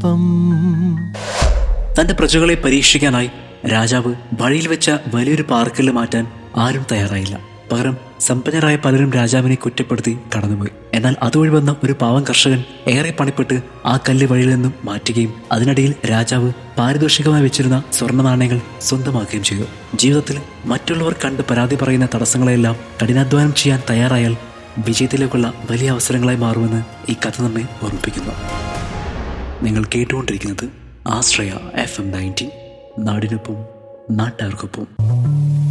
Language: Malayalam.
ശാപം തന്റെ പ്രജകളെ പരീക്ഷിക്കാനായി രാജാവ് വഴിയിൽ വെച്ച വലിയൊരു പാർക്കിൽ മാറ്റാൻ ആരും തയ്യാറായില്ല പകരം സമ്പന്നരായ പലരും രാജാവിനെ കുറ്റപ്പെടുത്തി കടന്നുപോയി എന്നാൽ അതുവഴി വന്ന ഒരു പാവം കർഷകൻ ഏറെ പണിപ്പെട്ട് ആ കല്ല് വഴിയിൽ നിന്നും മാറ്റുകയും അതിനിടയിൽ രാജാവ് പാരിതോഷികമായി വെച്ചിരുന്ന സ്വർണ്ണ നാണയങ്ങൾ സ്വന്തമാക്കുകയും ചെയ്തു ജീവിതത്തിൽ മറ്റുള്ളവർ കണ്ട് പരാതി പറയുന്ന തടസ്സങ്ങളെല്ലാം കഠിനാധ്വാനം ചെയ്യാൻ തയ്യാറായാൽ വിജയത്തിലേക്കുള്ള വലിയ അവസരങ്ങളായി മാറുമെന്ന് ഈ കഥ നമ്മെ ഓർമ്മിപ്പിക്കുന്നു നിങ്ങൾ കേട്ടുകൊണ്ടിരിക്കുന്നത് ആശ്രയ എഫ് എം നയൻറ്റി നാടിനൊപ്പം നാട്ടുകാർക്കൊപ്പം